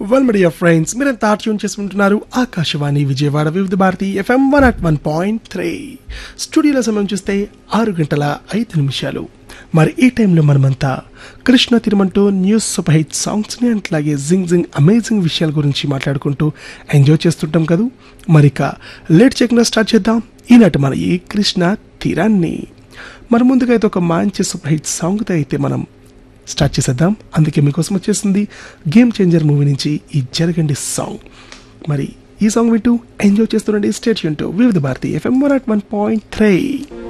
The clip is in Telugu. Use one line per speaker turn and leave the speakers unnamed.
వెల్ మీడియా ఫ్రెండ్స్ మీరంతా ట్యూన్ చేసుకుంటున్నారు Akashvani Vijayawada Vividh Bharati FM one at one point three స్టూడియోలో సమయం చూస్తే ఆరు గంటల ఐదు నిమిషాలు మరి ఈ టైంలో మనమంతా కృష్ణ తిరుమంటూ న్యూస్ సూపర్ హిట్ సాంగ్స్ని అట్లాగే జింగ్ జింగ్ అమేజింగ్ విషయాల గురించి మాట్లాడుకుంటూ ఎంజాయ్ చేస్తుంటాం కదా మరి ఇక లేట్ చేయకుండా స్టార్ట్ చేద్దాం ఈనాటి మన ఈ కృష్ణ తీరాన్ని మరి ముందుగా అయితే ఒక మంచి సూపర్ హిట్ సాంగ్తో అయితే మనం స్టార్ట్ చేసేద్దాం అందుకే మీకోసం వచ్చేసింది గేమ్ చేంజర్ మూవీ నుంచి ఈ జరగండి సాంగ్ మరి ఈ సాంగ్ వింటూ ఎంజాయ్ చేస్తుండండి స్టేట్ యూన్ to Vividh Bharati FM one at one point three